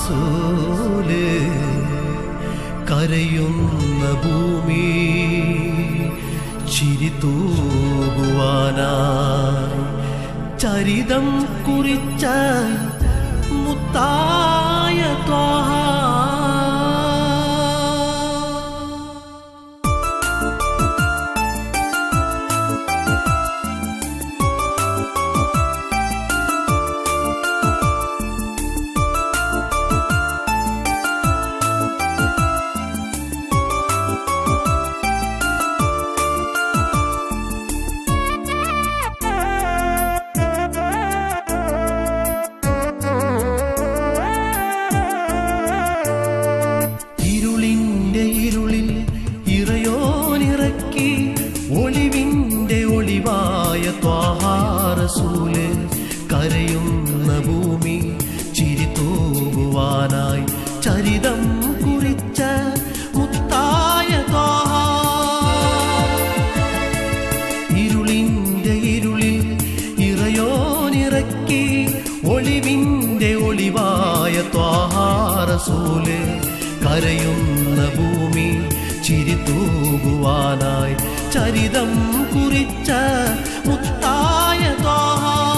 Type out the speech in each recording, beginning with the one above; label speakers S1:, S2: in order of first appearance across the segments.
S1: റസൂല് കരയുന്ന ഭൂമി ചിരി തൂകുവാനായി ചരിതം കുറിച്ച മുത്തായ ത്വാഹ ഇരുളിന്റെ ഇരുളിൽ ഇറയോനിറക്കി ഒളിവിന്റെ ഒളിവായ ത്വാഹാറസൂല് കരയുന്ന ഭൂമി ചിരി തൂകുവാനായി ചരിതം കുറിച്ച മുത്തായ ത്വാഹ ഇരുളിന്റെ ഇരുളിൽ ഇറയോനിറക്കി ഒളിവിന്റെ ഒളിവായ ത്വാഹാറസൂല് കരയുന്ന ഭൂമി ചിരി തൂകുവാനായി ചരിതം കുറിച്ച മുത്തായ ത്വാഹ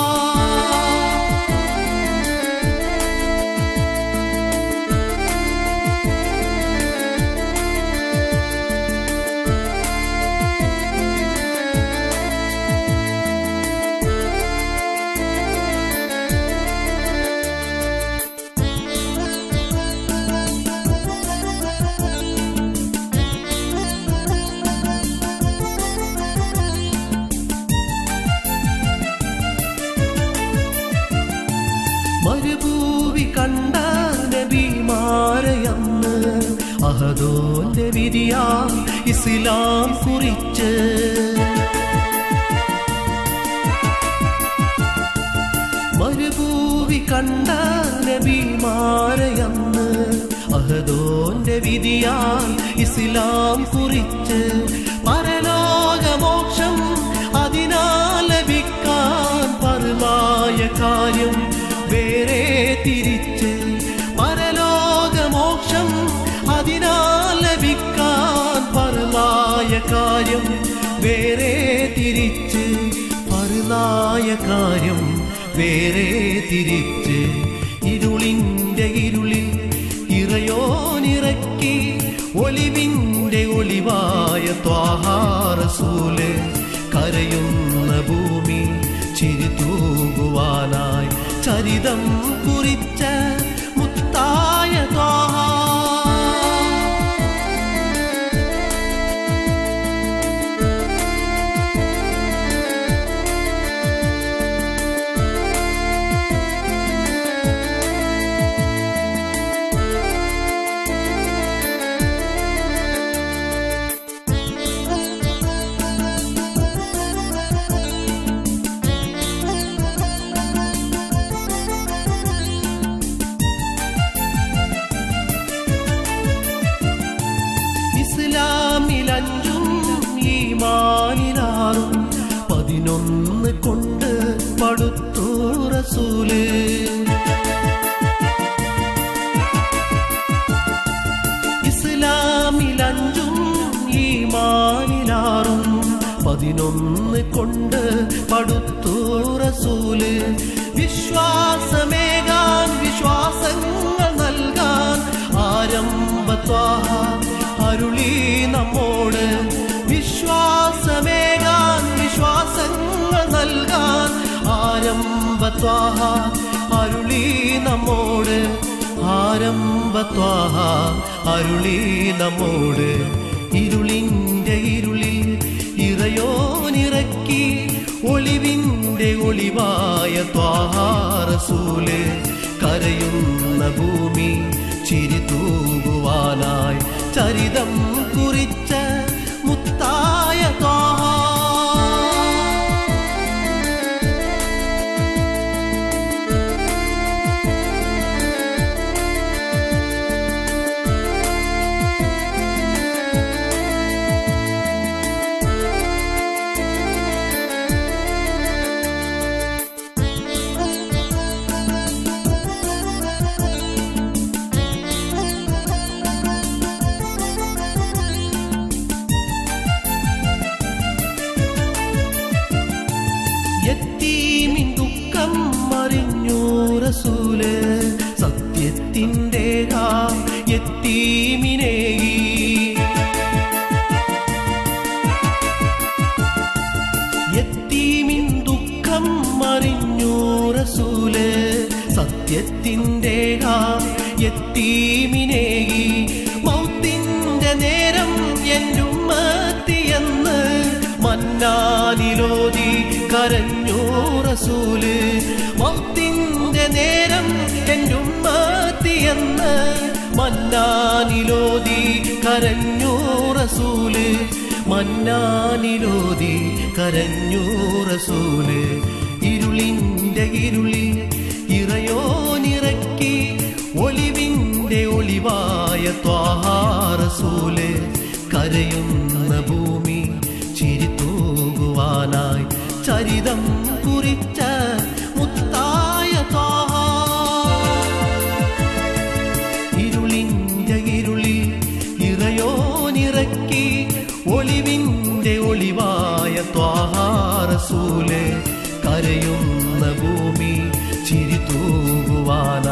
S1: മരുഭൂവി കണ്ട നബിമാരയന്ന് അഹദോന്റെ വിരിയാ ഇസ്ലാം കുറിച്ച് മരുഭൂവി കണ്ട നബിമാരയന്ന് അഹദോന്റെ വിധിയാൽ ഇസ്ലാം കുറിച്ച് പരലോകമോക്ഷം അതിനാൽ ലഭിക്കാൻ പരമായ കാര്യം വേറെ തിരിച്ച് പരലോകമോക്ഷം അതിനാൽ ലഭിക്കാൻ പരമായ കാര്യം വേറെ തിരിച്ച് പരനായ കാര്യം വേറെ തിരിച്ച് ഇരുളിന്റെ ഇരുളിൽ ഇറയോനിറക്കി ഒലിവിന്റെ ഒളിവായ ത്വാഹാറസൂല് കരയുന്ന ഭൂമി ചിരി തൂകുവാനായി ചരിതം കുറിച്ച മുത്തായ ത്വാഹ ഇസ്ലാമിലഞ്ചും ഈമാനിലാറും പതിനൊന്ന് കൊണ്ട് പടുത്തു റസൂല് ഇസ്ലാമിലഞ്ചും ഈമാനിലാറും പതിനൊന്ന് കൊണ്ട് പടുത്തു റസൂല് വിശ്വാസമേകാൻ വിശ്വാസങ്ങൾ നൽകാൻ ആരംഭത്വാഹ അരുളി നമ്മോട് വിശ്വാസമേകാൻ വിശ്വാസങ്ങൾ നൽകാൻ ആരംഭത്വാഹ അരുളി നമ്മോട് ആരംഭത്വാഹ അരുളി നമ്മോട് ഇരുളിന്റെ ഇരുളിൽ ഇറയോനിറക്കി ഒളിവിന്റെ ഒളിവായ ത്വാഹാറസൂല് കരയുന്ന ഭൂമി ചിരി തൂകുവാനായി ചരിതം കുറിച്ച മുത്തായ ത്വാഹ യത്തീമിനേകി യത്തീമിൻ ദുഃഖം അറിഞ്ഞു റസൂല് സത്യത്തിൻ്റെ യത്തീമിനേകി മൗത്തിൻ്റെ നേരം എന്നുമ്മത്തിയെന്ന് മന്നാനിലോതി കരഞ്ഞു റസൂല് മൗത്തിൻ്റെ നേരം എന്നുമ്മത്തിയെന്ന് മന്നാനിലോതി കരഞ്ഞു റസൂല് മന്നാനിലോതി കരഞ്ഞു റസൂല് ഇരുളിൻ്റെ ഇരുളിൽ ഇറയോനിറക്കി ഒളിവിൻ്റെ ഒളിവായ ത്വാഹാറസൂല് കരയുന്ന ഭൂമി ചിരിത്തൂകുവാനായി ചരിതം കുറിച്ച മുത്തായ ത്വാഹ ഇരുളിൻ്റെ ഇരുളിൽ ഇറയോനിറക്കി ഒളിവിൻ്റെ ഒളിവായ ത്വാഹാറസൂല് കരയുന്ന ഭൂമി ചിരിതൂകുവാൻ